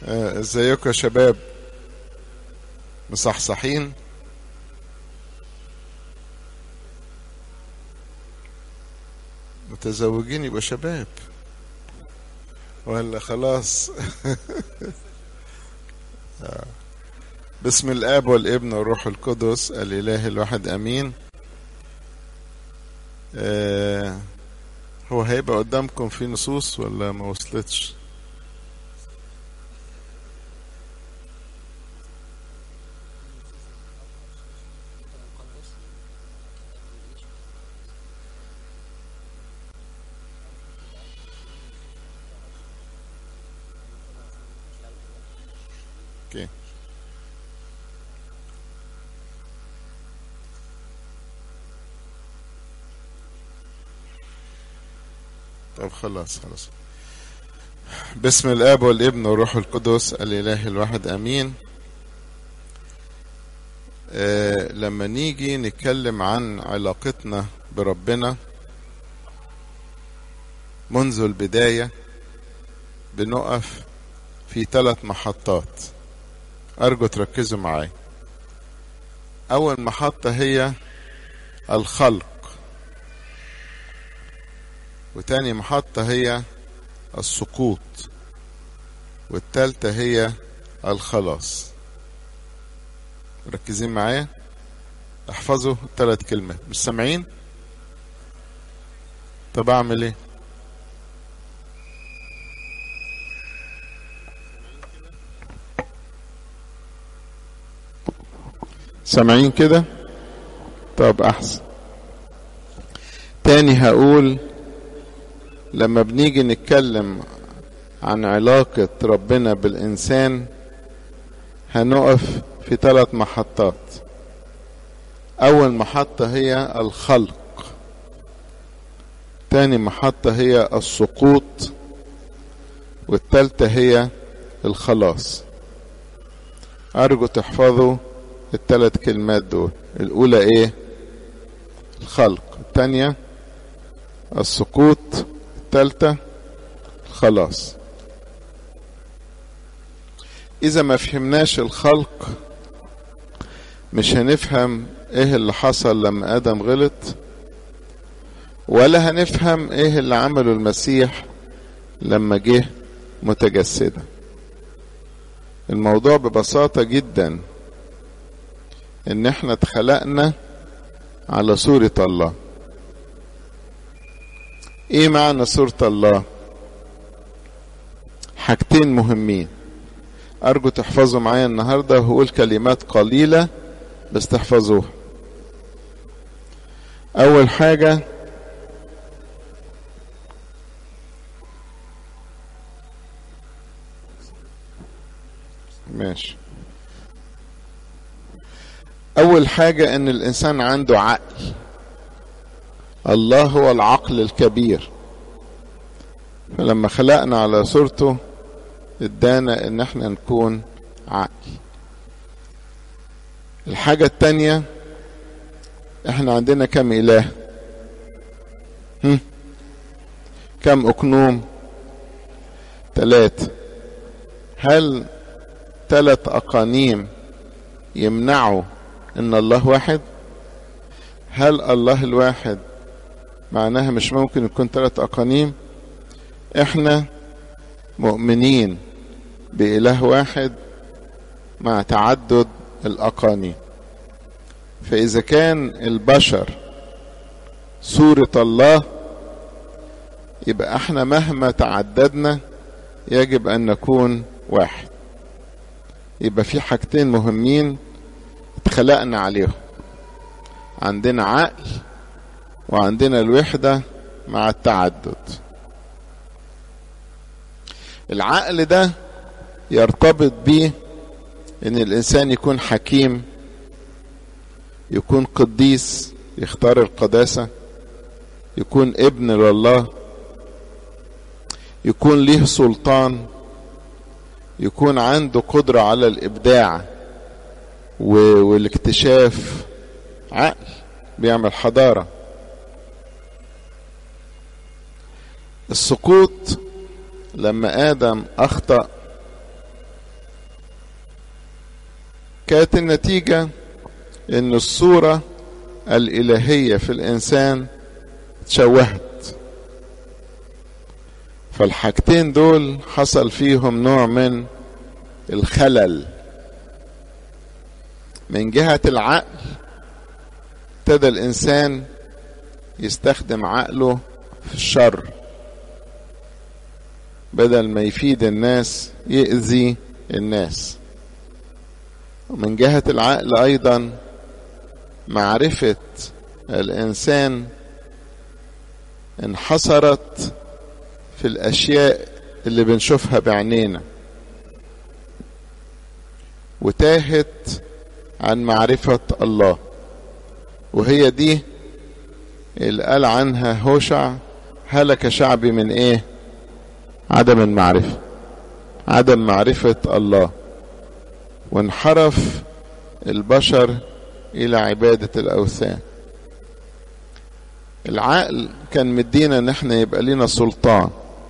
آه، ازيكم يا شباب مصحصحين متزوجين يبقى شباب ولا خلاص آه. بسم الاب والابن والروح القدس الاله الواحد امين آه هو هيبقى قدامكم في نصوص ولا ما وصلتش اوكي طب خلاص خلاص بسم الاب والابن والروح القدس الاله الواحد امين آه لما نيجي نتكلم عن علاقتنا بربنا منذ البدايه بنقف في ثلاث محطات أرجو تركزوا معايا أول محطة هي الخلق وتاني محطة هي السقوط والتالتة هي الخلاص مركزين معايا احفظوا ثلاث كلمات مش سامعين طب اعمل ايه سامعين كده طب احسن تاني هقول لما بنيجي نتكلم عن علاقة ربنا بالإنسان هنقف في ثلاث محطات أول محطة هي الخلق تاني محطة هي السقوط والتالتة هي الخلاص أرجو تحفظوا الثلاث كلمات دول الأولى إيه الخلق الثانية السقوط الثالثة الخلاص إذا ما فهمناش الخلق مش هنفهم إيه اللي حصل لما آدم غلط ولا هنفهم إيه اللي عمله المسيح لما جه متجسدا الموضوع ببساطة جدا ان احنا اتخلقنا على صورة الله ايه معنى صورة الله حاجتين مهمين ارجو تحفظوا معايا النهاردة وهقول كلمات قليلة بس تحفظوها اول حاجة ماشي أول حاجة إن الإنسان عنده عقل الله هو العقل الكبير فلما خلقنا على صورته ادانا إن احنا نكون عقل الحاجة التانية احنا عندنا كم إله هم؟ كم أقنوم ثلاثة هل ثلاث أقانيم يمنعوا ان الله واحد هل الله الواحد معناها مش ممكن يكون ثلاث اقانيم احنا مؤمنين باله واحد مع تعدد الاقانيم فاذا كان البشر صورة الله يبقى احنا مهما تعددنا يجب ان نكون واحد يبقى في حاجتين مهمين اتخلقنا عليهم عندنا عقل وعندنا الوحدة مع التعدد العقل ده يرتبط بيه ان الانسان يكون حكيم يكون قديس يختار القداسة يكون ابن لله يكون ليه سلطان يكون عنده قدرة على الإبداع والاكتشاف عقل بيعمل حضارة السقوط لما آدم أخطأ كانت النتيجة ان الصورة الالهية في الانسان تشوهت فالحاجتين دول حصل فيهم نوع من الخلل من جهة العقل ابتدى الانسان يستخدم عقله في الشر بدل ما يفيد الناس يأذي الناس ومن جهة العقل أيضا معرفة الإنسان انحصرت في الأشياء اللي بنشوفها بعينينا وتاهت عن معرفة الله وهي دي اللي قال عنها هوشع هلك شعبي من ايه عدم المعرفة عدم معرفة الله وانحرف البشر الى عبادة الاوثان العقل كان مدينا ان احنا يبقى لنا سلطان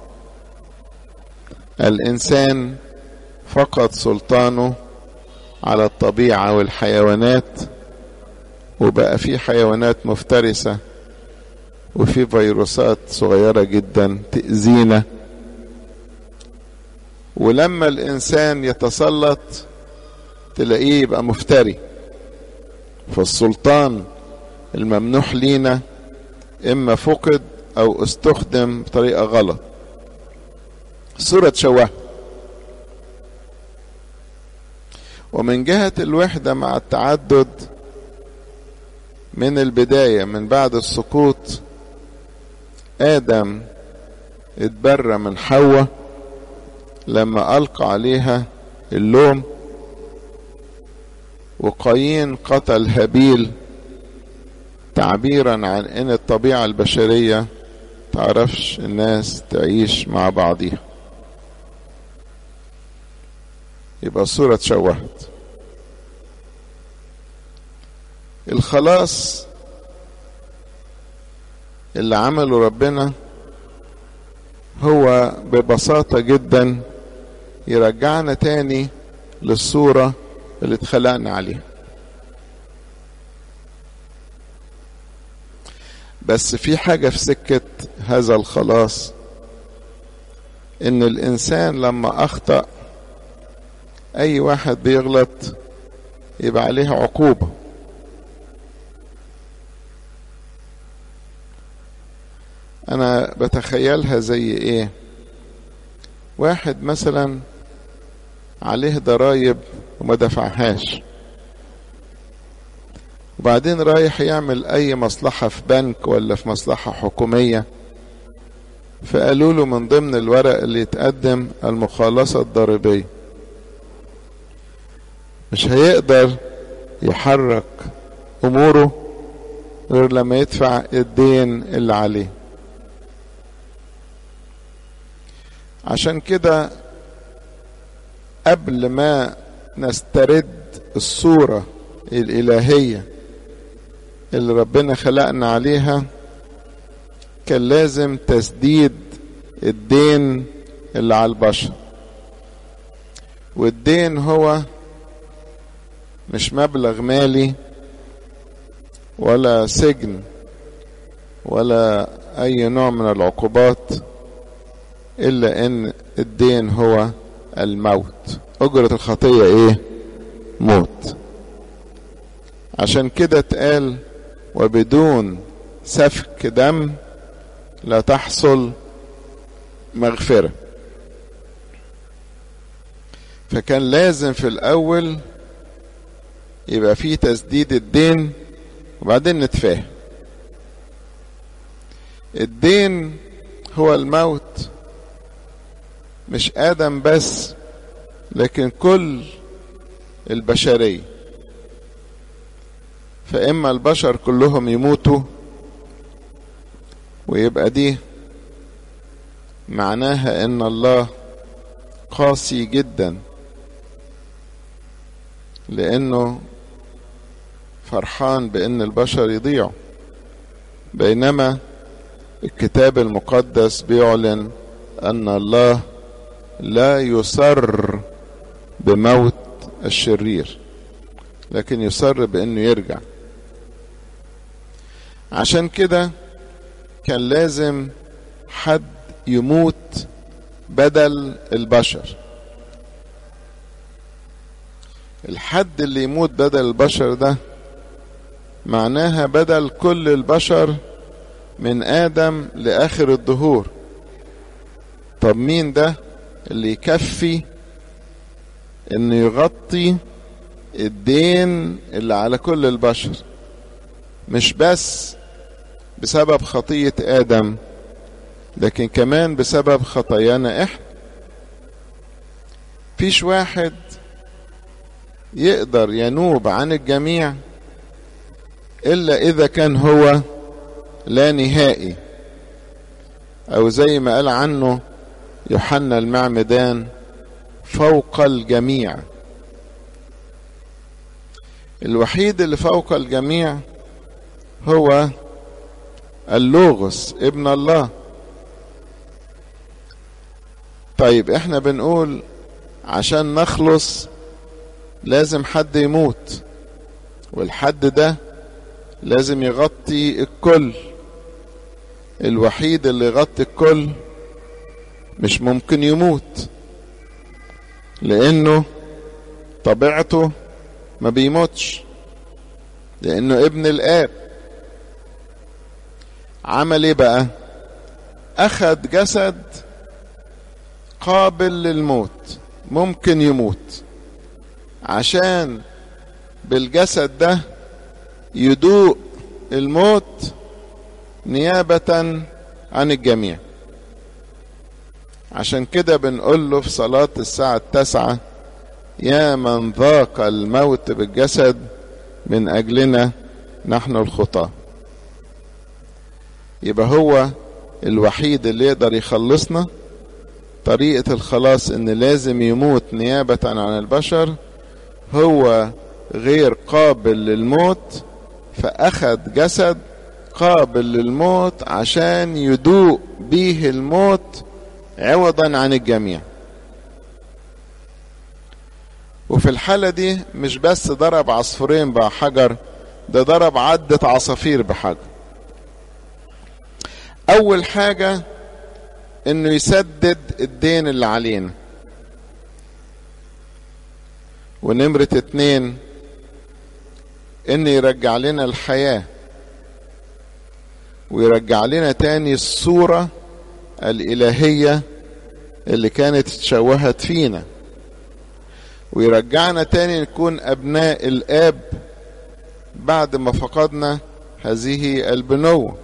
الانسان فقد سلطانه على الطبيعة والحيوانات وبقى في حيوانات مفترسة وفي فيروسات صغيرة جدا تأذينا ولما الإنسان يتسلط تلاقيه يبقى مفتري فالسلطان الممنوح لينا إما فقد أو استخدم بطريقة غلط صورة شوه ومن جهة الوحدة مع التعدد من البداية من بعد السقوط آدم اتبرى من حواء لما ألقى عليها اللوم وقايين قتل هابيل تعبيرا عن ان الطبيعة البشرية تعرفش الناس تعيش مع بعضيها يبقى الصورة اتشوهت الخلاص اللي عمله ربنا هو ببساطة جدا يرجعنا تاني للصورة اللي اتخلقنا عليها بس في حاجة في سكة هذا الخلاص ان الانسان لما اخطأ اي واحد بيغلط يبقى عليه عقوبة انا بتخيلها زي ايه واحد مثلا عليه ضرايب وما دفعهاش وبعدين رايح يعمل اي مصلحة في بنك ولا في مصلحة حكومية فقالوا له من ضمن الورق اللي يتقدم المخالصة الضريبية مش هيقدر يحرك اموره غير لما يدفع الدين اللي عليه عشان كده قبل ما نسترد الصورة الإلهية اللي ربنا خلقنا عليها كان لازم تسديد الدين اللي على البشر والدين هو مش مبلغ مالي ولا سجن ولا اي نوع من العقوبات الا ان الدين هو الموت اجرة الخطية ايه موت عشان كده اتقال وبدون سفك دم لا تحصل مغفرة فكان لازم في الاول يبقى فيه تسديد الدين وبعدين نتفاهم الدين هو الموت مش ادم بس لكن كل البشريه فاما البشر كلهم يموتوا ويبقى دي معناها ان الله قاسي جدا لانه فرحان بان البشر يضيعوا بينما الكتاب المقدس بيعلن ان الله لا يسر بموت الشرير لكن يصر بانه يرجع عشان كده كان لازم حد يموت بدل البشر الحد اللي يموت بدل البشر ده معناها بدل كل البشر من آدم لآخر الدهور طب مين ده اللي يكفي انه يغطي الدين اللي على كل البشر مش بس بسبب خطية آدم لكن كمان بسبب خطايانا احنا فيش واحد يقدر ينوب عن الجميع الا اذا كان هو لا نهائي او زي ما قال عنه يوحنا المعمدان فوق الجميع الوحيد اللي فوق الجميع هو اللوغوس ابن الله طيب احنا بنقول عشان نخلص لازم حد يموت والحد ده لازم يغطي الكل الوحيد اللي يغطي الكل مش ممكن يموت لانه طبيعته ما بيموتش لانه ابن الاب عمل ايه بقى اخذ جسد قابل للموت ممكن يموت عشان بالجسد ده يدوق الموت نيابة عن الجميع عشان كده بنقول له في صلاة الساعة التاسعة يا من ذاق الموت بالجسد من أجلنا نحن الخطاة يبقى هو الوحيد اللي يقدر يخلصنا طريقة الخلاص ان لازم يموت نيابة عن البشر هو غير قابل للموت فأخذ جسد قابل للموت عشان يدوق به الموت عوضا عن الجميع وفي الحالة دي مش بس ضرب عصفورين بحجر ده ضرب عدة عصافير بحجر أول حاجة إنه يسدد الدين اللي علينا ونمرة اتنين إنه يرجع لنا الحياة ويرجع لنا تاني الصورة الإلهية اللي كانت اتشوهت فينا ويرجعنا تاني نكون أبناء الآب بعد ما فقدنا هذه البنوة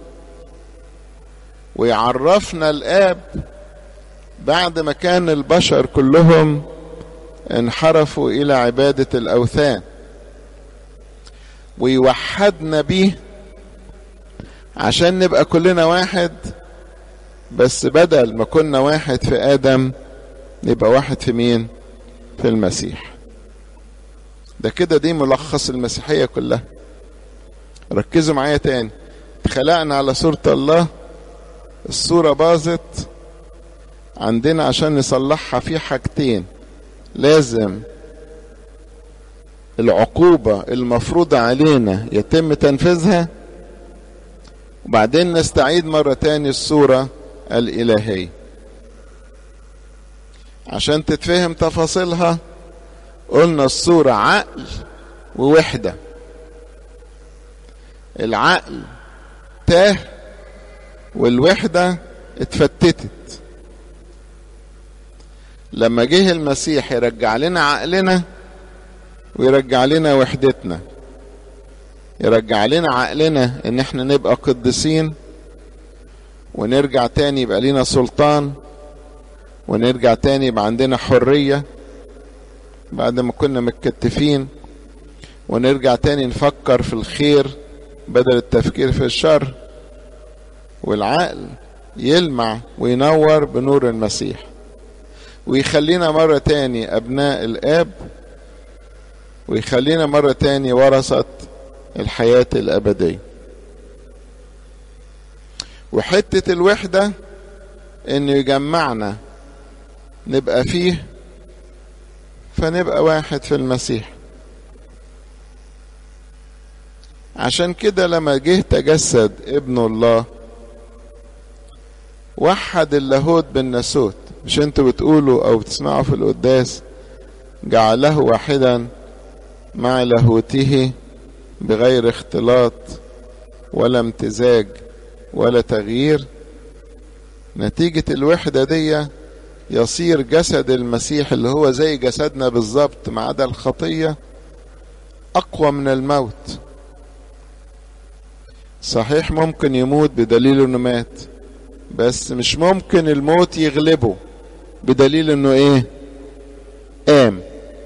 ويعرفنا الآب بعد ما كان البشر كلهم انحرفوا إلى عبادة الأوثان ويوحدنا بيه عشان نبقى كلنا واحد بس بدل ما كنا واحد في آدم نبقى واحد في مين؟ في المسيح ده كده دي ملخص المسيحية كلها ركزوا معايا تاني اتخلقنا على صورة الله الصورة باظت عندنا عشان نصلحها في حاجتين لازم العقوبة المفروضة علينا يتم تنفيذها وبعدين نستعيد مرة تاني الصورة الإلهية عشان تتفهم تفاصيلها قلنا الصورة عقل ووحدة العقل تاه والوحدة اتفتتت لما جه المسيح يرجع لنا عقلنا ويرجع لنا وحدتنا يرجع لنا عقلنا ان احنا نبقى قديسين ونرجع تاني يبقى لنا سلطان ونرجع تاني يبقى عندنا حرية بعد ما كنا متكتفين ونرجع تاني نفكر في الخير بدل التفكير في الشر والعقل يلمع وينور بنور المسيح ويخلينا مرة تاني أبناء الآب ويخلينا مرة تاني ورثة الحياة الأبدية وحتة الوحدة إنه يجمعنا نبقى فيه فنبقى واحد في المسيح عشان كده لما جه تجسد ابن الله وحد اللاهوت بالناسوت مش انتوا بتقولوا او بتسمعوا في القداس جعله واحدا مع لاهوته بغير اختلاط ولا امتزاج ولا تغيير نتيجة الوحدة دي يصير جسد المسيح اللي هو زي جسدنا بالظبط ما عدا الخطية أقوى من الموت صحيح ممكن يموت بدليل انه مات بس مش ممكن الموت يغلبه بدليل انه ايه قام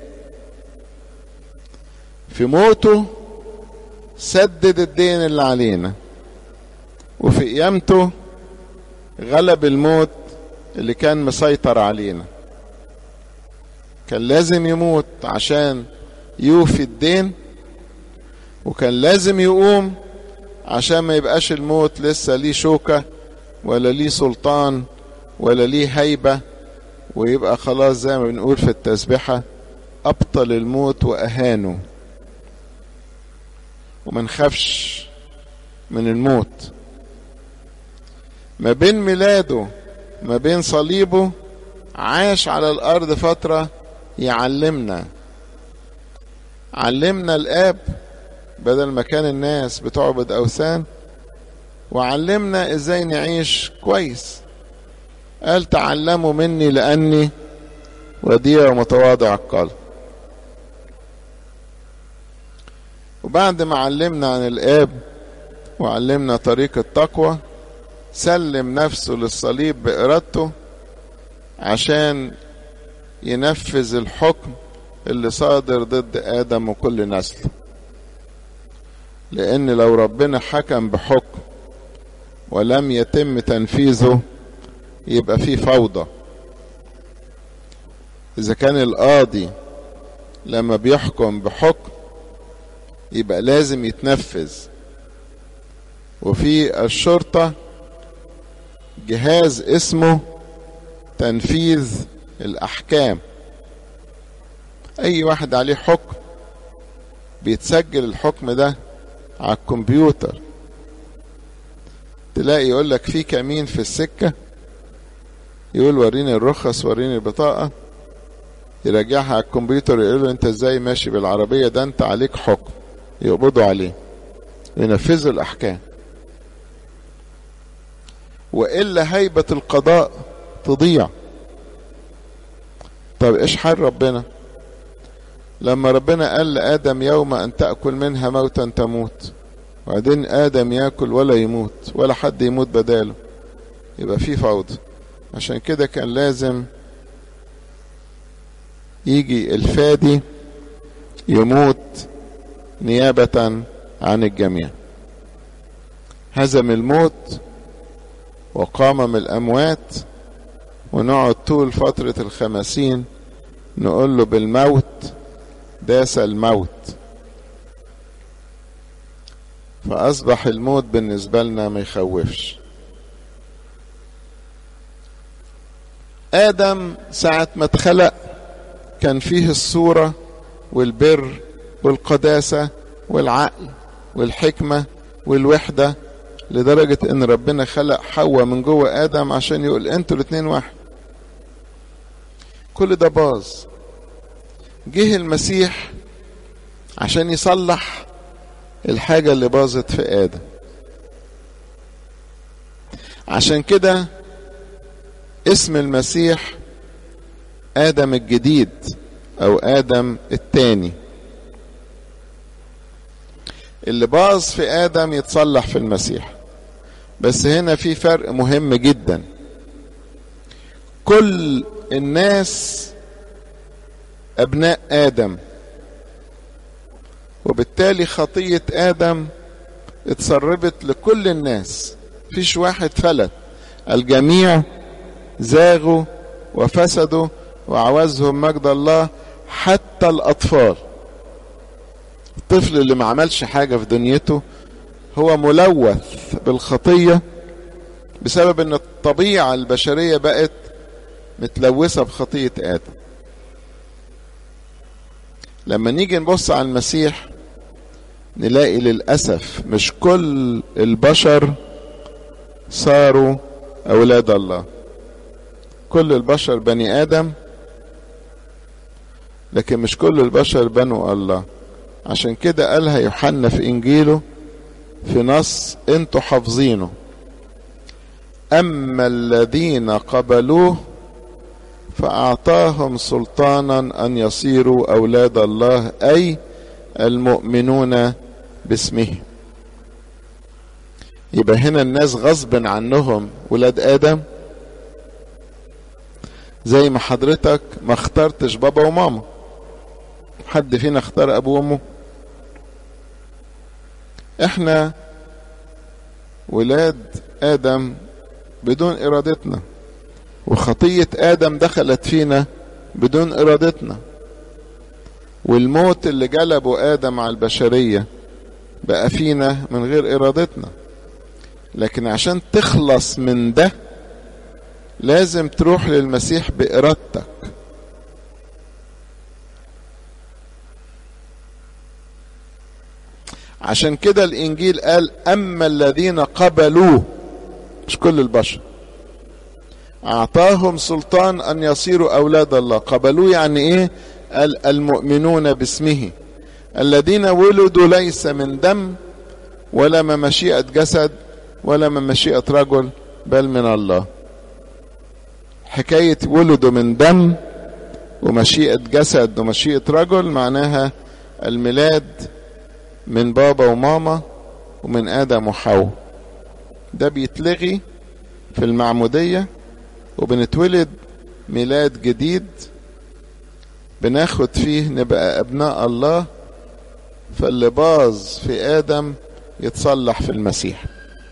في موته سدد الدين اللي علينا وفي قيامته غلب الموت اللي كان مسيطر علينا كان لازم يموت عشان يوفي الدين وكان لازم يقوم عشان ما يبقاش الموت لسه ليه شوكة ولا ليه سلطان ولا ليه هيبة ويبقى خلاص زي ما بنقول في التسبحة أبطل الموت وأهانه وما نخافش من الموت ما بين ميلاده ما بين صليبه عاش على الأرض فترة يعلمنا علمنا الآب بدل ما كان الناس بتعبد أوثان وعلمنا إزاي نعيش كويس قال تعلموا مني لأني وديع ومتواضع القلب وبعد ما علمنا عن الآب وعلمنا طريق التقوى سلم نفسه للصليب بإرادته عشان ينفذ الحكم اللي صادر ضد آدم وكل نسله لأن لو ربنا حكم بحكم ولم يتم تنفيذه يبقى فيه فوضى إذا كان القاضي لما بيحكم بحكم يبقى لازم يتنفذ وفي الشرطة جهاز اسمه تنفيذ الأحكام أي واحد عليه حكم بيتسجل الحكم ده على الكمبيوتر تلاقي يقول لك في كمين في السكة يقول وريني الرخص وريني البطاقة يراجعها على الكمبيوتر يقول له انت ازاي ماشي بالعربية ده انت عليك حكم يقبضوا عليه ينفذوا الأحكام وإلا هيبة القضاء تضيع طب إيش حال ربنا لما ربنا قال لآدم يوم أن تأكل منها موتا تموت وبعدين آدم يأكل ولا يموت ولا حد يموت بداله يبقى في فوضى عشان كده كان لازم يجي الفادي يموت نيابة عن الجميع هزم الموت وقام من الأموات ونقعد طول فترة الخمسين نقول له بالموت داس الموت فأصبح الموت بالنسبة لنا ما يخوفش آدم ساعة ما اتخلق كان فيه الصورة والبر والقداسة والعقل والحكمة والوحدة لدرجة ان ربنا خلق حواء من جوه ادم عشان يقول انتوا الاتنين واحد كل ده باظ جه المسيح عشان يصلح الحاجة اللي باظت في ادم عشان كده اسم المسيح ادم الجديد او ادم التاني اللي باظ في ادم يتصلح في المسيح بس هنا في فرق مهم جدا كل الناس ابناء ادم وبالتالي خطيه ادم اتسربت لكل الناس فيش واحد فلت الجميع زاغوا وفسدوا وعوزهم مجد الله حتى الاطفال الطفل اللي ما عملش حاجة في دنيته هو ملوث بالخطية بسبب ان الطبيعة البشرية بقت متلوثة بخطية آدم لما نيجي نبص على المسيح نلاقي للأسف مش كل البشر صاروا أولاد الله كل البشر بني آدم لكن مش كل البشر بنو الله عشان كده قالها يوحنا في إنجيله في نص انتوا حافظينه أما الذين قبلوه فأعطاهم سلطانا أن يصيروا أولاد الله أي المؤمنون باسمه يبقى هنا الناس غصب عنهم ولاد آدم زي ما حضرتك ما اخترتش بابا وماما حد فينا اختار أبوه وأمه احنا ولاد آدم بدون إرادتنا وخطية آدم دخلت فينا بدون إرادتنا والموت اللي جلبه آدم على البشرية بقى فينا من غير إرادتنا لكن عشان تخلص من ده لازم تروح للمسيح بإرادتك عشان كده الإنجيل قال أما الذين قبلوه مش كل البشر أعطاهم سلطان أن يصيروا أولاد الله قبلوه يعني إيه قال المؤمنون باسمه الذين ولدوا ليس من دم ولا من مشيئة جسد ولا من مشيئة رجل بل من الله حكاية ولدوا من دم ومشيئة جسد ومشيئة رجل معناها الميلاد من بابا وماما ومن آدم وحواء ده بيتلغي في المعمودية وبنتولد ميلاد جديد بناخد فيه نبقى أبناء الله فاللي باظ في آدم يتصلح في المسيح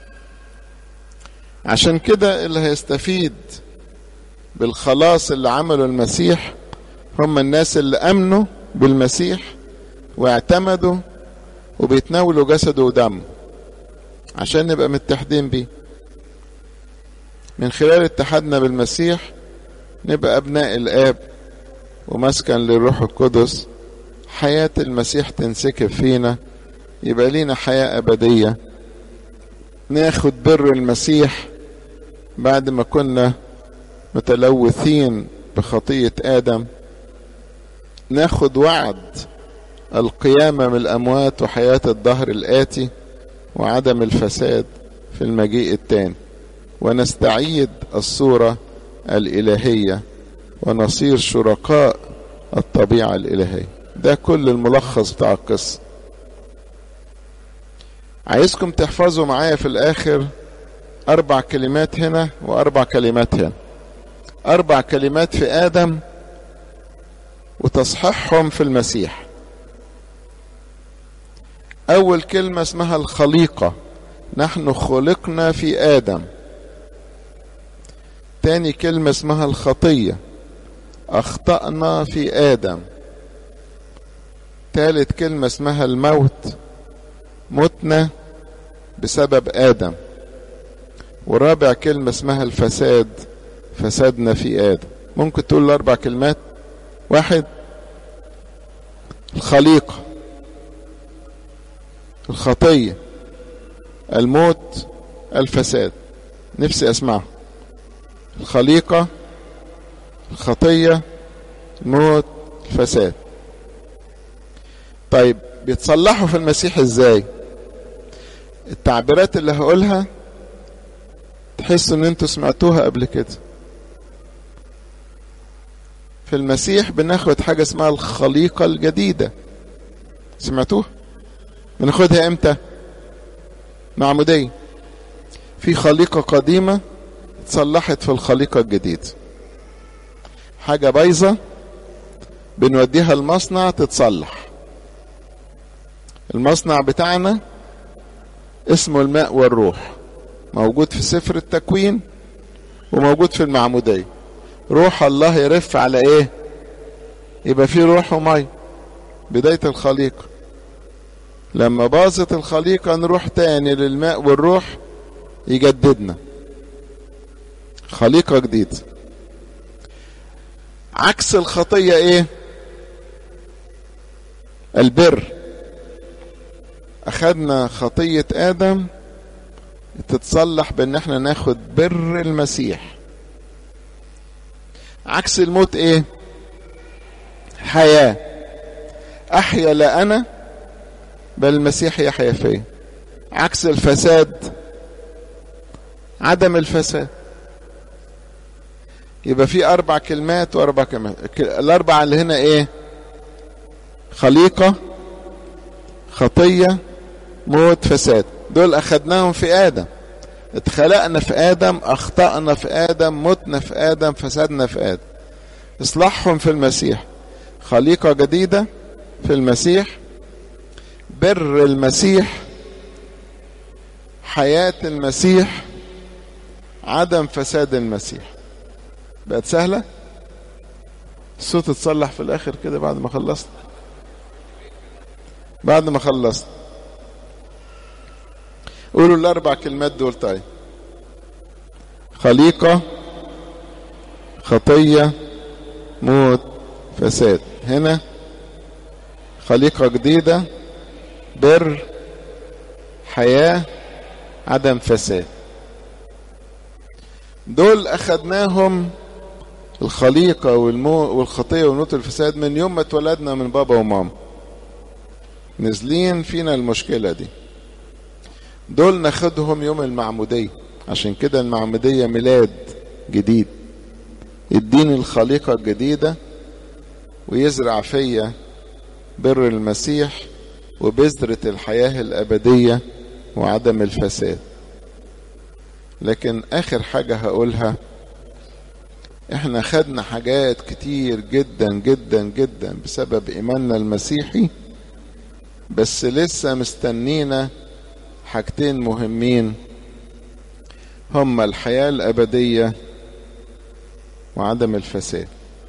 عشان كده اللي هيستفيد بالخلاص اللي عمله المسيح هم الناس اللي امنوا بالمسيح واعتمدوا وبيتناولوا جسده ودمه عشان نبقى متحدين بيه من خلال اتحادنا بالمسيح نبقى ابناء الاب ومسكن للروح القدس حياة المسيح تنسكب فينا يبقى لينا حياة أبدية ناخد بر المسيح بعد ما كنا متلوثين بخطية آدم ناخد وعد القيامة من الأموات وحياة الدهر الآتي وعدم الفساد في المجيء التاني ونستعيد الصورة الإلهية ونصير شركاء الطبيعة الإلهية ده كل الملخص بتاع القصة عايزكم تحفظوا معايا في الآخر أربع كلمات هنا وأربع كلمات هنا أربع كلمات في آدم وتصحيحهم في المسيح أول كلمة اسمها الخليقة نحن خلقنا في آدم تاني كلمة اسمها الخطية أخطأنا في آدم تالت كلمة اسمها الموت متنا بسبب آدم ورابع كلمة اسمها الفساد فسادنا في آدم ممكن تقول الأربع كلمات واحد الخليقة الخطية الموت الفساد نفسي أسمعه الخليقة الخطية الموت الفساد طيب بيتصلحوا في المسيح ازاي التعبيرات اللي هقولها تحسوا ان انتوا سمعتوها قبل كده في المسيح بناخد حاجة اسمها الخليقة الجديدة سمعتوها بناخدها امتى معمودية في خليقة قديمة اتصلحت في الخليقة الجديدة حاجة بايظة بنوديها المصنع تتصلح المصنع بتاعنا اسمه الماء والروح موجود في سفر التكوين وموجود في المعمودية روح الله يرف على ايه يبقى في روح ومي بداية الخليقة لما باظت الخليقة نروح تاني للماء والروح يجددنا خليقة جديدة عكس الخطية ايه البر اخدنا خطية ادم تتصلح بان احنا ناخد بر المسيح عكس الموت ايه حياة احيا لا انا بل المسيح يحيا فيا عكس الفساد عدم الفساد يبقى في اربع كلمات واربع كلمات الاربعه اللي هنا ايه خليقه خطيه موت فساد دول اخدناهم في ادم اتخلقنا في ادم اخطانا في ادم متنا في ادم فسدنا في ادم اصلاحهم في المسيح خليقه جديده في المسيح بر المسيح حياه المسيح عدم فساد المسيح بقت سهله الصوت اتصلح في الاخر كده بعد ما خلصت بعد ما خلصت قولوا الاربع كلمات دول طيب خليقه خطيه موت فساد هنا خليقه جديده بر حياه عدم فساد دول اخدناهم الخليقه والمو والخطيه والموت والفساد من يوم ما اتولدنا من بابا وماما نازلين فينا المشكله دي دول ناخدهم يوم المعموديه عشان كده المعموديه ميلاد جديد يديني الخليقه الجديده ويزرع فيا بر المسيح وبذره الحياه الابديه وعدم الفساد لكن اخر حاجه هقولها احنا خدنا حاجات كتير جدا جدا جدا بسبب ايماننا المسيحي بس لسه مستنينا حاجتين مهمين هما الحياة الأبدية وعدم الفساد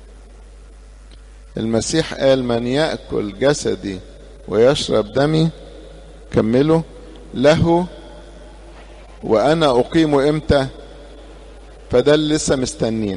المسيح قال من يأكل جسدي ويشرب دمي كمله له وأنا أقيمه إمتى فده اللي لسه مستنين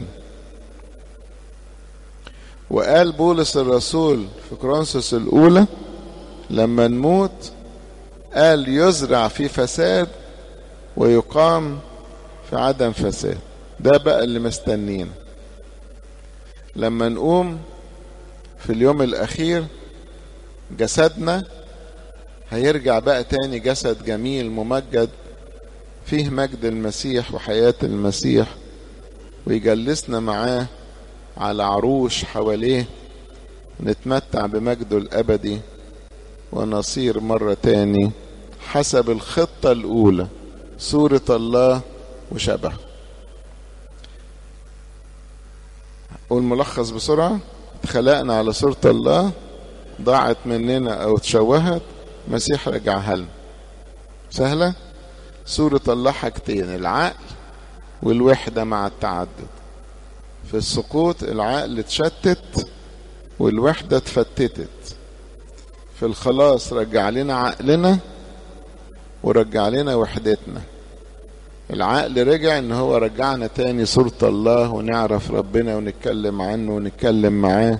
وقال بولس الرسول في كرونسوس الأولى لما نموت قال يزرع في فساد ويقام في عدم فساد ده بقى اللي مستنينا لما نقوم في اليوم الأخير جسدنا هيرجع بقى تاني جسد جميل ممجد فيه مجد المسيح وحياة المسيح ويجلسنا معاه على عروش حواليه نتمتع بمجده الأبدي ونصير مرة تاني حسب الخطة الأولى صورة الله وشبه قول ملخص بسرعة اتخلقنا على صورة الله ضاعت مننا أو تشوهت مسيح رجعها لنا سهلة صورة الله حاجتين العقل والوحدة مع التعدد في السقوط العقل اتشتت والوحدة اتفتتت في الخلاص رجع لنا عقلنا ورجع لنا وحدتنا العقل رجع ان هو رجعنا تاني صورة الله ونعرف ربنا ونتكلم عنه ونتكلم معاه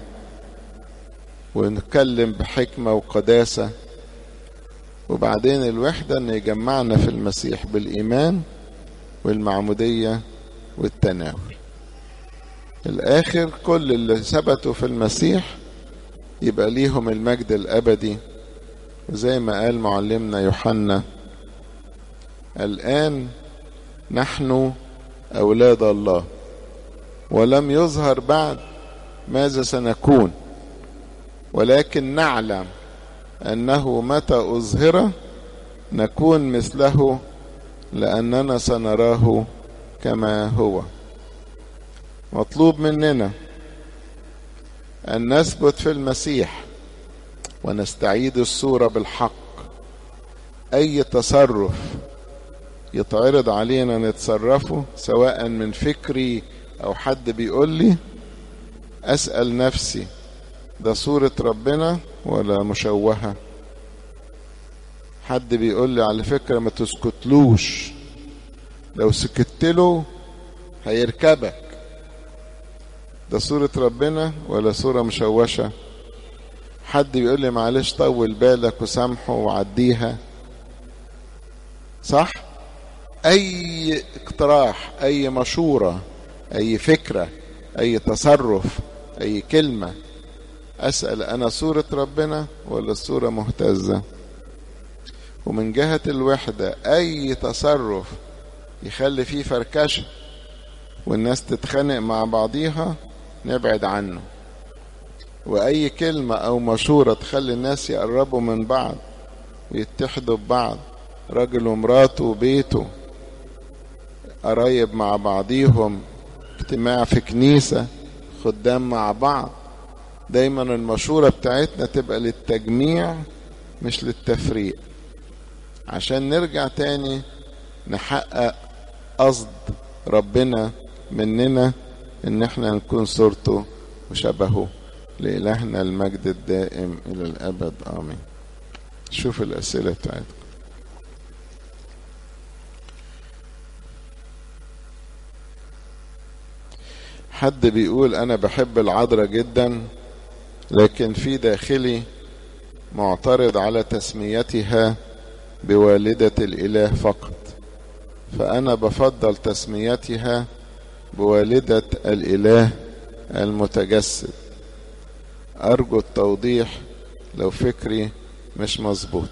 ونتكلم بحكمة وقداسة وبعدين الوحدة ان يجمعنا في المسيح بالايمان والمعمودية والتناول الاخر كل اللي ثبتوا في المسيح يبقى ليهم المجد الابدي وزي ما قال معلمنا يوحنا الان نحن اولاد الله ولم يظهر بعد ماذا سنكون ولكن نعلم انه متى اظهر نكون مثله لاننا سنراه كما هو مطلوب مننا ان نثبت في المسيح ونستعيد الصوره بالحق اي تصرف يتعرض علينا نتصرفه سواء من فكري او حد بيقول لي اسال نفسي ده صوره ربنا ولا مشوهه حد بيقول لي على فكره ما تسكتلوش لو سكت له هيركبك ده صورة ربنا ولا صورة مشوشة حد بيقول لي معلش طول بالك وسامحه وعديها صح اي اقتراح اي مشورة اي فكرة اي تصرف اي كلمة اسأل انا صورة ربنا ولا الصورة مهتزة ومن جهة الوحدة اي تصرف يخلي فيه فركشة والناس تتخانق مع بعضيها نبعد عنه واي كلمة او مشورة تخلي الناس يقربوا من بعض ويتحدوا ببعض راجل ومراته وبيته قرايب مع بعضيهم اجتماع في كنيسة خدام مع بعض دايما المشورة بتاعتنا تبقى للتجميع مش للتفريق عشان نرجع تاني نحقق قصد ربنا مننا ان احنا نكون صورته وشبهه لإلهنا المجد الدائم إلى الأبد آمين شوف الأسئلة بتاعتكم حد بيقول أنا بحب العذراء جدا لكن في داخلي معترض على تسميتها بوالدة الإله فقط فأنا بفضل تسميتها بوالدة الإله المتجسد أرجو التوضيح لو فكري مش مظبوط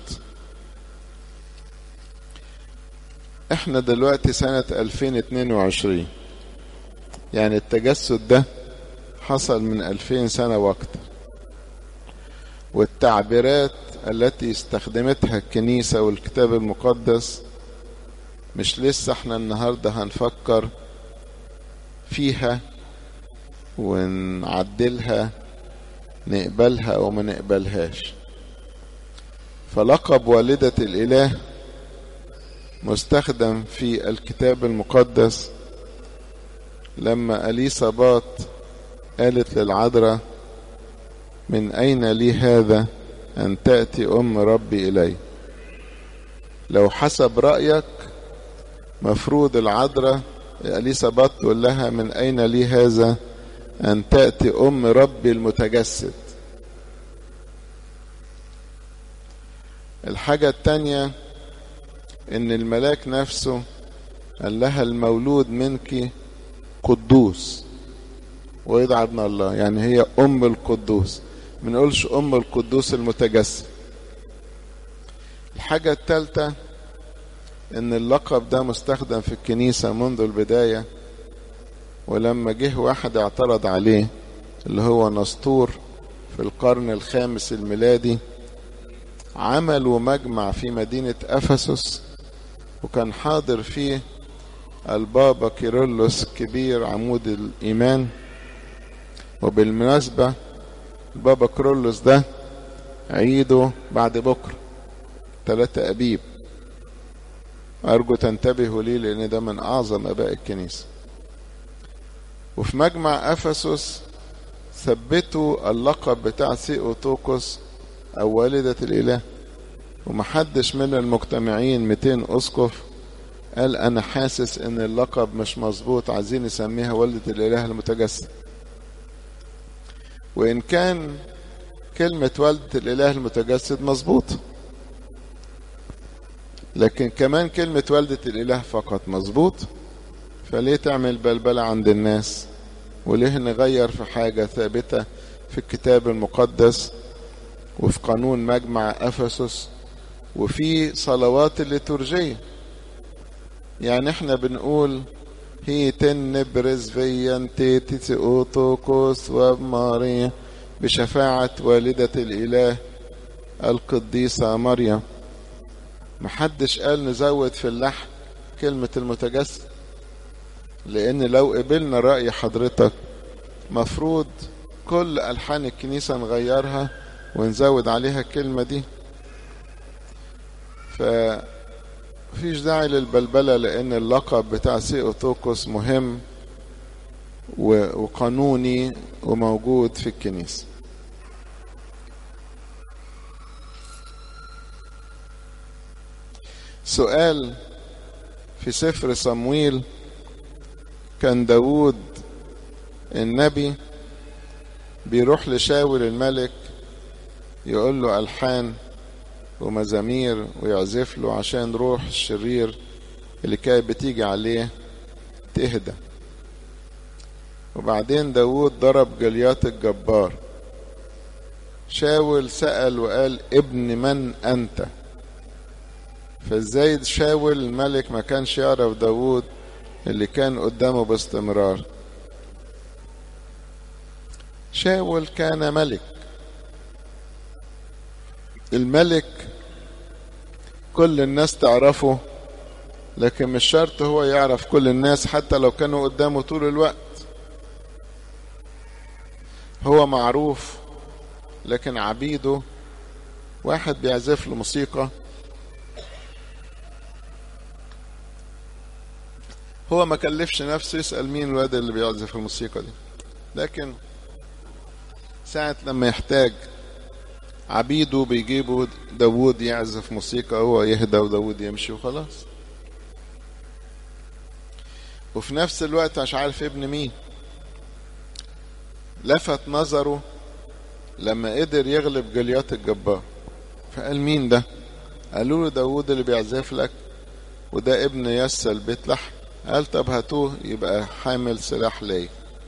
احنا دلوقتي سنة 2022 يعني التجسد ده حصل من 2000 سنة واكتر والتعبيرات التي استخدمتها الكنيسة والكتاب المقدس مش لسه احنا النهاردة هنفكر فيها ونعدلها نقبلها او ما نقبلهاش فلقب والدة الاله مستخدم في الكتاب المقدس لما اليصابات قالت للعذراء من اين لي هذا ان تاتي ام ربي الي لو حسب رايك مفروض العذراء اليصابات تقول لها من اين لي هذا أن تأتي أم ربي المتجسد الحاجة التانية إن الملاك نفسه قال لها المولود منك قدوس ويدعى ابن الله يعني هي أم القدوس ما نقولش أم القدوس المتجسد الحاجة التالتة إن اللقب ده مستخدم في الكنيسة منذ البداية ولما جه واحد اعترض عليه اللي هو نسطور في القرن الخامس الميلادي عملوا مجمع في مدينة أفسس وكان حاضر فيه البابا كيرلس كبير عمود الإيمان وبالمناسبة البابا كيرلس ده عيده بعد بكرة ثلاثة أبيب أرجو تنتبهوا ليه لأن ده من أعظم أباء الكنيسة وفي مجمع افسس ثبتوا اللقب بتاع سيئوتوكوس او والدة الاله ومحدش من المجتمعين 200 اسقف قال انا حاسس ان اللقب مش مظبوط عايزين نسميها والدة الاله المتجسد وان كان كلمة والدة الاله المتجسد مظبوط لكن كمان كلمة والدة الاله فقط مظبوط فليه تعمل بلبلة عند الناس وليه نغير في حاجة ثابتة في الكتاب المقدس وفي قانون مجمع أفسس وفي صلوات الليتورجية يعني احنا بنقول هي تن برزفيا تيتي اوتوكوس وماريا بشفاعة والدة الإله القديسة مريم محدش قال نزود في اللحن كلمة المتجسد لان لو قبلنا رأي حضرتك مفروض كل ألحان الكنيسة نغيرها ونزود عليها الكلمة دي ففيش داعي للبلبلة لأن اللقب بتاع سيئوتوكوس مهم وقانوني وموجود في الكنيسة سؤال في سفر صمويل كان داود النبي بيروح لشاول الملك يقول له ألحان ومزامير ويعزف له عشان روح الشرير اللي كانت بتيجي عليه تهدى وبعدين داود ضرب جليات الجبار شاول سأل وقال ابن من أنت فازاي شاول الملك ما كانش يعرف داود اللي كان قدامه باستمرار شاول كان ملك الملك كل الناس تعرفه لكن مش شرط هو يعرف كل الناس حتى لو كانوا قدامه طول الوقت هو معروف لكن عبيده واحد بيعزف له موسيقى هو ما كلفش نفسه يسأل مين الواد اللي بيعزف الموسيقى دي لكن ساعة لما يحتاج عبيده بيجيبوا داوود يعزف موسيقى هو يهدى وداوود يمشي وخلاص وفي نفس الوقت مش عارف ابن مين لفت نظره لما قدر يغلب جليات الجبار فقال مين ده قالوا له داوود اللي بيعزف لك وده ابن يسى البيت لحم قال طب هاتوه يبقى حامل سلاح ليا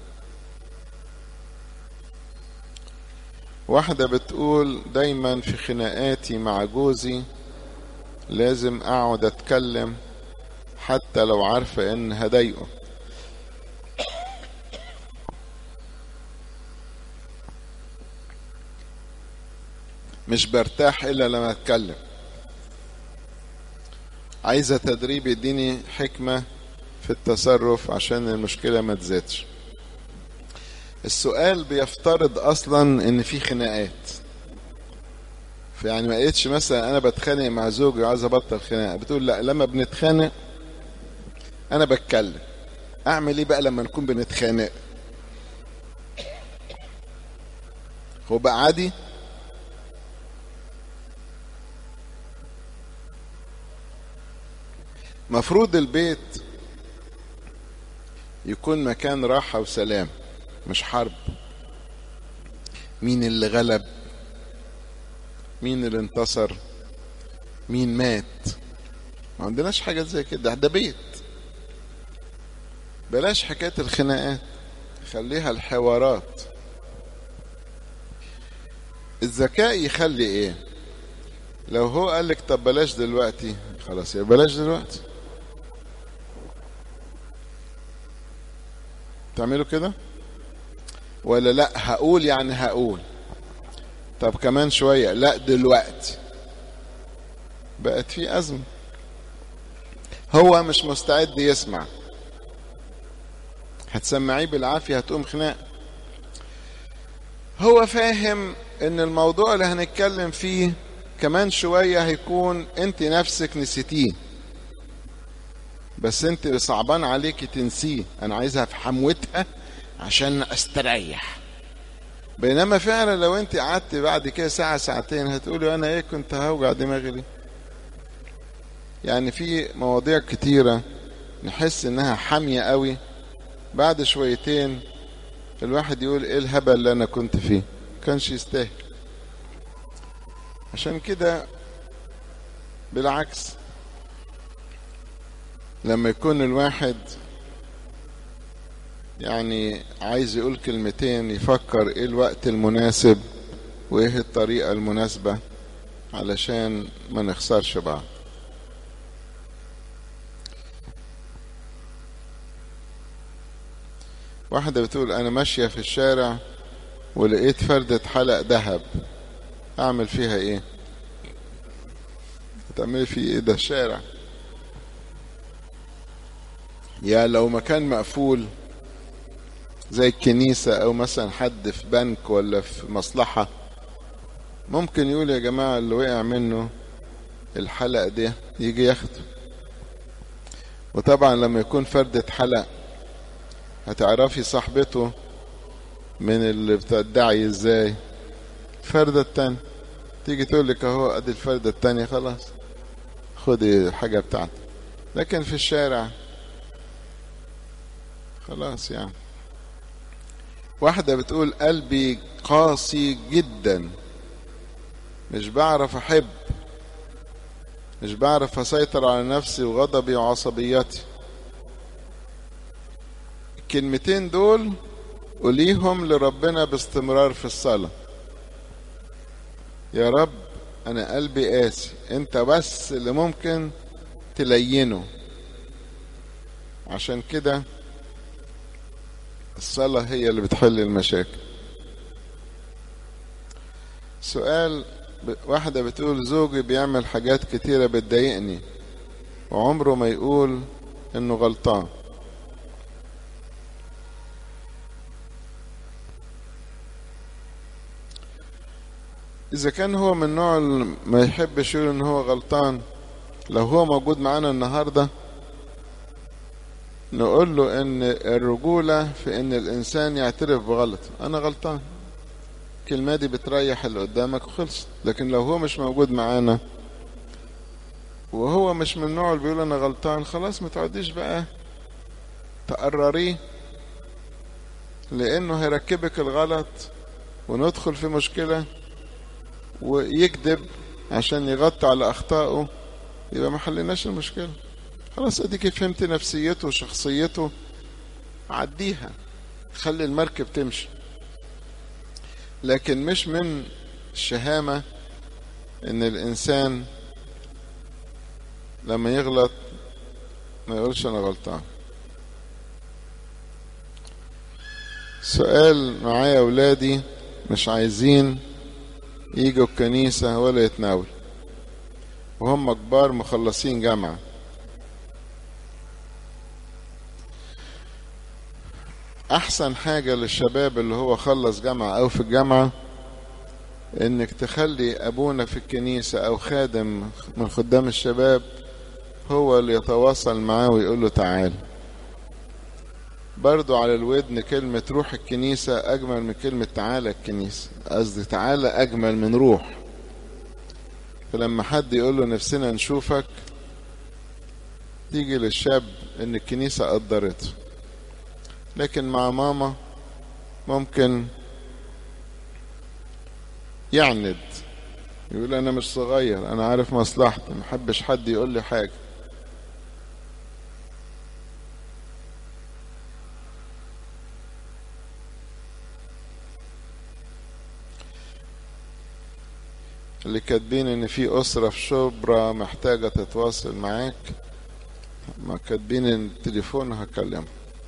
واحدة بتقول دايما في خناقاتي مع جوزي لازم اقعد اتكلم حتى لو عارفة ان هضايقه مش برتاح الا لما اتكلم عايزة تدريب يديني حكمة في التصرف عشان المشكلة ما تزيدش السؤال بيفترض اصلا ان في خناقات فيعني ما قلتش مثلا انا بتخانق مع زوجي وعايز ابطل خناقه بتقول لا لما بنتخانق انا بتكلم اعمل ايه بقى لما نكون بنتخانق هو بقى عادي مفروض البيت يكون مكان راحة وسلام مش حرب مين اللي غلب مين اللي انتصر مين مات ما عندناش حاجة زي كده ده بيت بلاش حكاية الخناقات خليها الحوارات الذكاء يخلي ايه لو هو قال لك طب بلاش دلوقتي خلاص يا بلاش دلوقتي تعملوا كده ولا لا هقول يعني هقول طب كمان شوية لا دلوقتي بقت في أزمة هو مش مستعد يسمع هتسمعيه بالعافية هتقوم خناق هو فاهم ان الموضوع اللي هنتكلم فيه كمان شوية هيكون انت نفسك نسيتيه بس انت صعبان عليكي تنسيه انا عايزها في حموتها عشان استريح بينما فعلا لو انت قعدت بعد كده ساعة ساعتين هتقولي انا ايه كنت هوجع دماغي ليه يعني في مواضيع كتيرة نحس انها حامية قوي بعد شويتين الواحد يقول ايه الهبل اللي انا كنت فيه كانش يستاهل عشان كده بالعكس لما يكون الواحد يعني عايز يقول كلمتين يفكر ايه الوقت المناسب وايه الطريقة المناسبة علشان ما نخسرش بعض واحدة بتقول انا ماشية في الشارع ولقيت فردة حلق ذهب اعمل فيها ايه هتعملي فيه ايه ده الشارع يا لو مكان مقفول زي الكنيسة أو مثلا حد في بنك ولا في مصلحة ممكن يقول يا جماعة اللي وقع منه الحلق ده يجي ياخده وطبعا لما يكون فردة حلق هتعرفي صاحبته من اللي بتدعي ازاي الفردة التانية تيجي تقول لك اهو ادي الفردة التانية خلاص خدي الحاجة بتاعتك لكن في الشارع خلاص يعني واحدة بتقول قلبي قاسي جدا مش بعرف احب مش بعرف اسيطر على نفسي وغضبي وعصبيتي الكلمتين دول قوليهم لربنا باستمرار في الصلاة يا رب انا قلبي قاسي انت بس اللي ممكن تلينه عشان كده الصلاة هي اللي بتحل المشاكل سؤال واحدة بتقول زوجي بيعمل حاجات كتيرة بتضايقني وعمره ما يقول انه غلطان اذا كان هو من نوع ما يحبش يقول ان هو غلطان لو هو موجود معانا النهارده نقول له ان الرجولة في ان الانسان يعترف بغلط انا غلطان الكلمة دي بتريح اللي قدامك وخلص لكن لو هو مش موجود معانا وهو مش من النوع اللي بيقول انا غلطان خلاص ما تقعديش بقى تقرريه لانه هيركبك الغلط وندخل في مشكلة ويكذب عشان يغطي على اخطائه يبقى ما حليناش المشكله خلاص اديك فهمت نفسيته وشخصيته عديها خلي المركب تمشي لكن مش من الشهامة ان الانسان لما يغلط ما يقولش انا غلطان سؤال معايا اولادي مش عايزين يجوا الكنيسة ولا يتناول وهم كبار مخلصين جامعه احسن حاجة للشباب اللي هو خلص جامعة او في الجامعة انك تخلي ابونا في الكنيسة او خادم من خدام الشباب هو اللي يتواصل معاه ويقول له تعال برضو على الودن كلمة روح الكنيسة أجمل من كلمة تعالى الكنيسة قصدي تعالى أجمل من روح فلما حد يقول له نفسنا نشوفك تيجي للشاب إن الكنيسة قدرته لكن مع ماما ممكن يعند يقول انا مش صغير انا عارف مصلحتي ما حبش حد يقول لي حاجه اللي كاتبين ان في اسره في شبرا محتاجه تتواصل معاك ما كاتبين ان التليفون هكلمه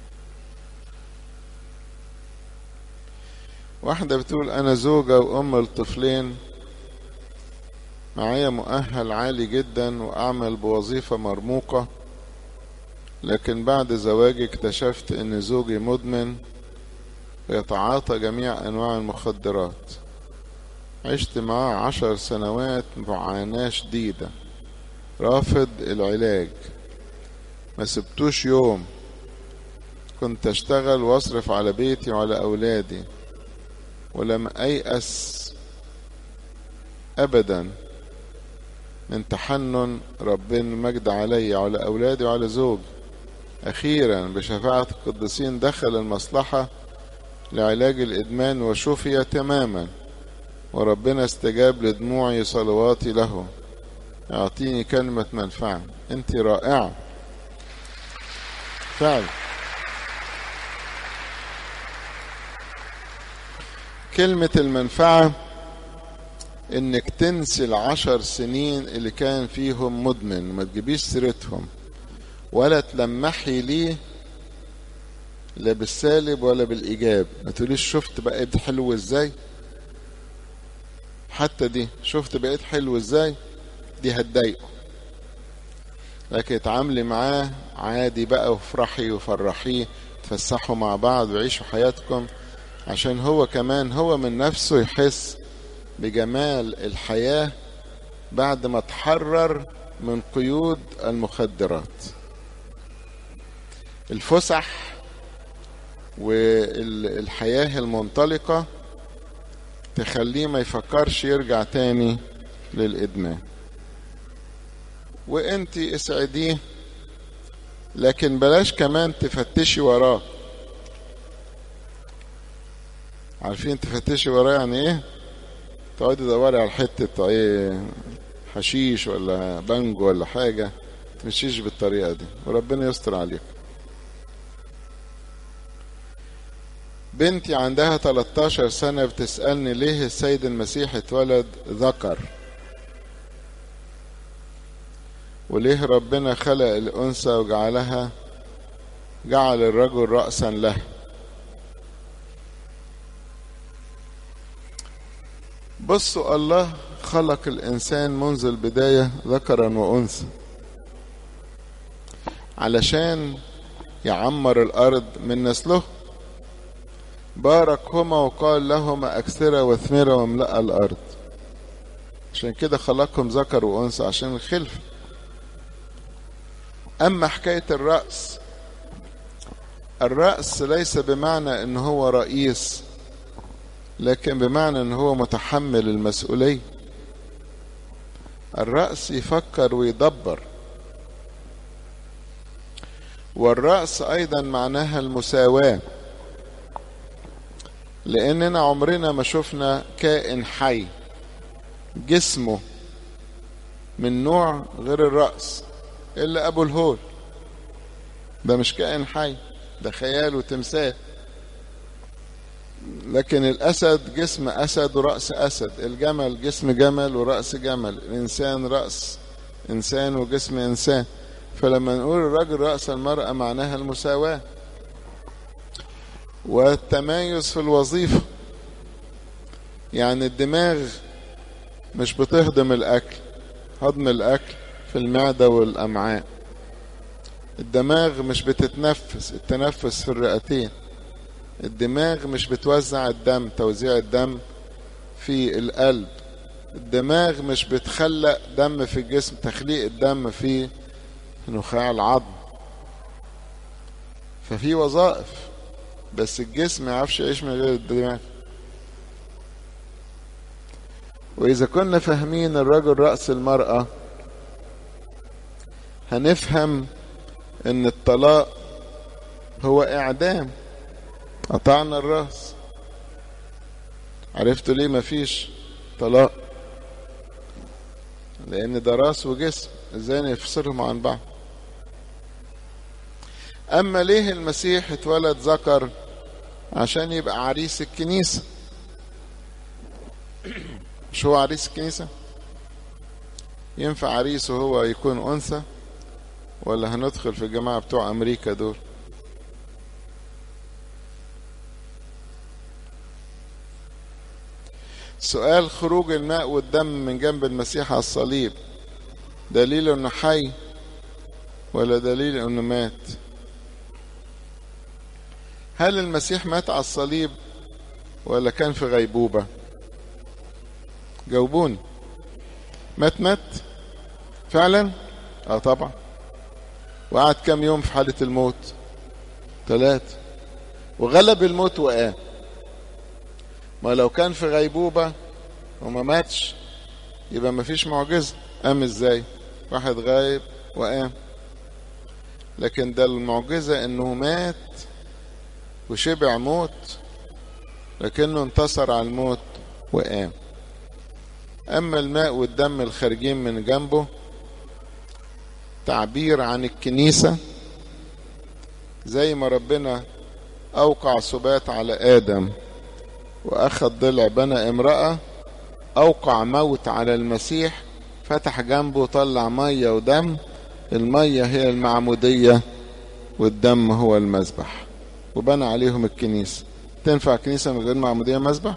واحدة بتقول أنا زوجة وأم لطفلين معايا مؤهل عالي جدا وأعمل بوظيفة مرموقة لكن بعد زواجي اكتشفت أن زوجي مدمن ويتعاطى جميع أنواع المخدرات عشت معاه عشر سنوات معاناة شديدة رافض العلاج ما سبتوش يوم كنت اشتغل واصرف على بيتي وعلى أولادي ولم أيأس أبدا من تحنن ربنا المجد علي وعلى أولادي وعلى زوجي أخيرا بشفاعة القديسين دخل المصلحة لعلاج الإدمان وشفي تماما وربنا استجاب لدموعي صلواتي له يعطيني كلمة منفعة أنت رائعة فعلا كلمة المنفعة انك تنسي العشر سنين اللي كان فيهم مدمن ما تجيبيش سيرتهم ولا تلمحي ليه لا بالسالب ولا بالايجاب ما تقوليش شفت بقيت حلو ازاي حتى دي شفت بقيت حلو ازاي دي هتضايقه لكن اتعاملي معاه عادي بقى وافرحي وفرحيه تفسحوا مع بعض وعيشوا حياتكم عشان هو كمان هو من نفسه يحس بجمال الحياة بعد ما تحرر من قيود المخدرات الفسح والحياة المنطلقة تخليه ما يفكرش يرجع تاني للإدمان وانت اسعديه لكن بلاش كمان تفتشي وراه عارفين تفتشي وراه يعني ايه تقعدي تدوري على حتة ايه حشيش ولا بنج ولا حاجة تمشيش بالطريقة دي وربنا يستر عليك بنتي عندها 13 سنة بتسألني ليه السيد المسيح اتولد ذكر وليه ربنا خلق الأنثى وجعلها جعل الرجل رأسا له بصوا الله خلق الإنسان منذ البداية ذكرا وأنثى علشان يعمر الأرض من نسله باركهما وقال لهما أكثرا واثمرا واملأ الأرض عشان كده خلقهم ذكر وأنثى عشان الخلف أما حكاية الرأس الرأس ليس بمعنى ان هو رئيس لكن بمعنى ان هو متحمل المسؤولية الرأس يفكر ويدبر والرأس ايضا معناها المساواة لاننا عمرنا ما شفنا كائن حي جسمه من نوع غير الرأس الا ابو الهول ده مش كائن حي ده خيال وتمثال لكن الأسد جسم أسد ورأس أسد الجمل جسم جمل ورأس جمل الإنسان رأس إنسان وجسم إنسان فلما نقول الرجل رأس المرأة معناها المساواة والتمايز في الوظيفة يعني الدماغ مش بتهضم الأكل هضم الأكل في المعدة والأمعاء الدماغ مش بتتنفس التنفس في الرئتين الدماغ مش بتوزع الدم توزيع الدم في القلب الدماغ مش بتخلق دم في الجسم تخليق الدم في نخاع العظم ففي وظائف بس الجسم ما يعرفش يعيش من غير الدماغ وإذا كنا فاهمين الرجل رأس المرأة هنفهم ان الطلاق هو اعدام قطعنا الراس عرفتوا ليه مفيش طلاق لان ده راس وجسم ازاي نفصلهم عن بعض اما ليه المسيح اتولد ذكر عشان يبقى عريس الكنيسة مش هو عريس الكنيسة ينفع عريسه هو يكون انثى ولا هندخل في الجماعة بتوع أمريكا دول سؤال خروج الماء والدم من جنب المسيح على الصليب دليل انه حي ولا دليل انه مات هل المسيح مات على الصليب ولا كان في غيبوبة جاوبوني مات مات فعلا اه طبعا وقعد كام يوم في حالة الموت ثلاثة وغلب الموت وقام ما لو كان في غيبوبة وما ماتش يبقى ما فيش معجزة قام ازاي واحد غايب وقام لكن ده المعجزة انه مات وشبع موت لكنه انتصر على الموت وقام اما الماء والدم الخارجين من جنبه تعبير عن الكنيسة زي ما ربنا أوقع سبات على آدم وأخذ ضلع بنى امرأة أوقع موت على المسيح فتح جنبه طلع مية ودم المية هي المعمودية والدم هو المذبح وبنى عليهم الكنيسة تنفع كنيسة من غير معمودية مذبح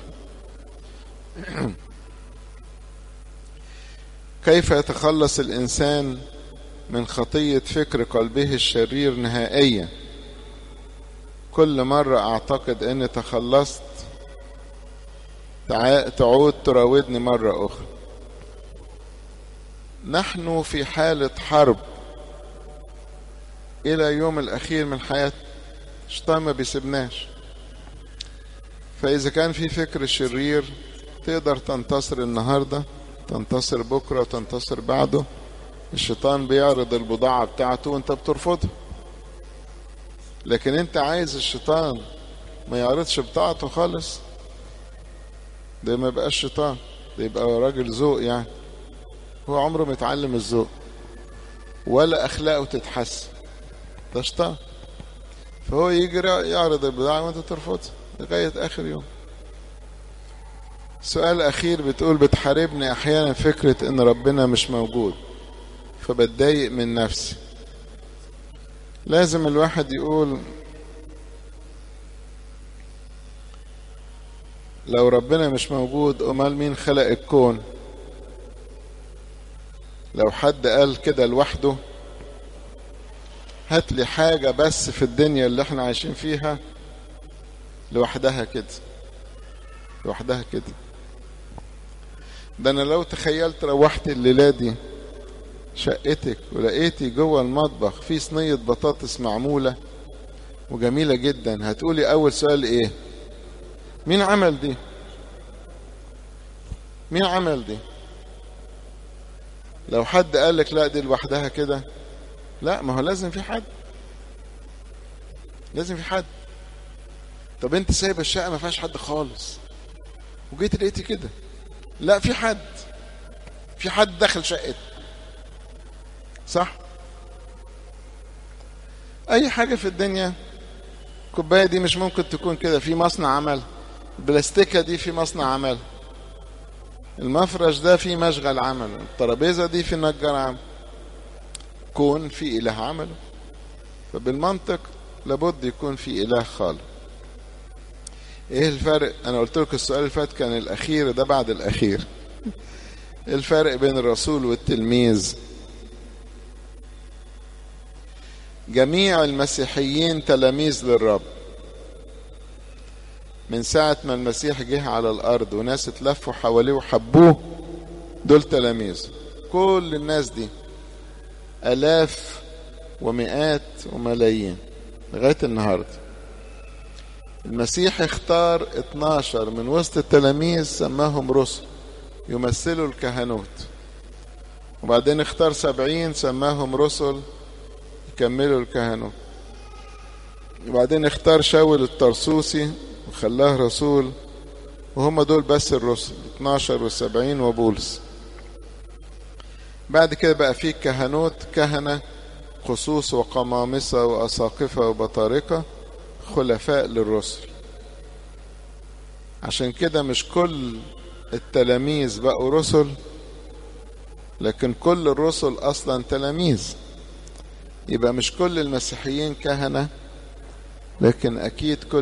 كيف يتخلص الإنسان من خطية فكر قلبه الشرير نهائيا كل مرة أعتقد أني تخلصت تعود تراودني مرة أخرى نحن في حالة حرب إلى يوم الأخير من حياتنا الشيطان ما بيسيبناش فإذا كان في فكر شرير تقدر تنتصر النهاردة تنتصر بكرة وتنتصر بعده الشيطان بيعرض البضاعة بتاعته وانت بترفضها لكن انت عايز الشيطان ما يعرضش بتاعته خالص ده ما يبقاش شيطان ده يبقى راجل ذوق يعني هو عمره ما يتعلم الذوق ولا اخلاقه تتحسن ده شطان فهو يجي يعرض البضاعة وانت ترفضها لغاية اخر يوم سؤال اخير بتقول بتحاربني احيانا فكرة ان ربنا مش موجود فبتضايق من نفسي لازم الواحد يقول لو ربنا مش موجود امال مين خلق الكون لو حد قال كده لوحده هات لي حاجة بس في الدنيا اللي احنا عايشين فيها لوحدها كده لوحدها كده ده انا لو تخيلت روحت الليلة دي شقتك ولقيتي جوه المطبخ في صينية بطاطس معمولة وجميلة جدا هتقولي اول سؤال ايه مين عمل دي مين عمل دي لو حد قال لك لا دي لوحدها كده لا ما هو لازم في حد لازم في حد طب انت سايب الشقه ما فيهاش حد خالص وجيت لقيتي كده لا في حد في حد دخل شقتك صح اي حاجه في الدنيا الكوبايه دي مش ممكن تكون كده في مصنع عمل البلاستيكه دي في مصنع عمل المفرش ده في مشغل عمل الترابيزه دي في نجار عمل كون في اله عمله فبالمنطق لابد يكون في اله خالق ايه الفرق انا قلت لك السؤال اللي فات كان الاخير ده بعد الاخير الفرق بين الرسول والتلميذ جميع المسيحيين تلاميذ للرب من ساعة ما المسيح جه على الأرض وناس اتلفوا حواليه وحبوه دول تلاميذ كل الناس دي آلاف ومئات وملايين لغاية النهاردة المسيح اختار 12 من وسط التلاميذ سماهم رسل يمثلوا الكهنوت وبعدين اختار سبعين سماهم رسل يكملوا الكهنوت وبعدين اختار شاول الطرسوسي وخلاه رسول وهم دول بس الرسل 12 والسبعين وبولس بعد كده بقى في كهنوت كهنة خصوص وقمامسة وأساقفة وبطارقة خلفاء للرسل عشان كده مش كل التلاميذ بقوا رسل لكن كل الرسل أصلا تلاميذ يبقى مش كل المسيحيين كهنة لكن أكيد كل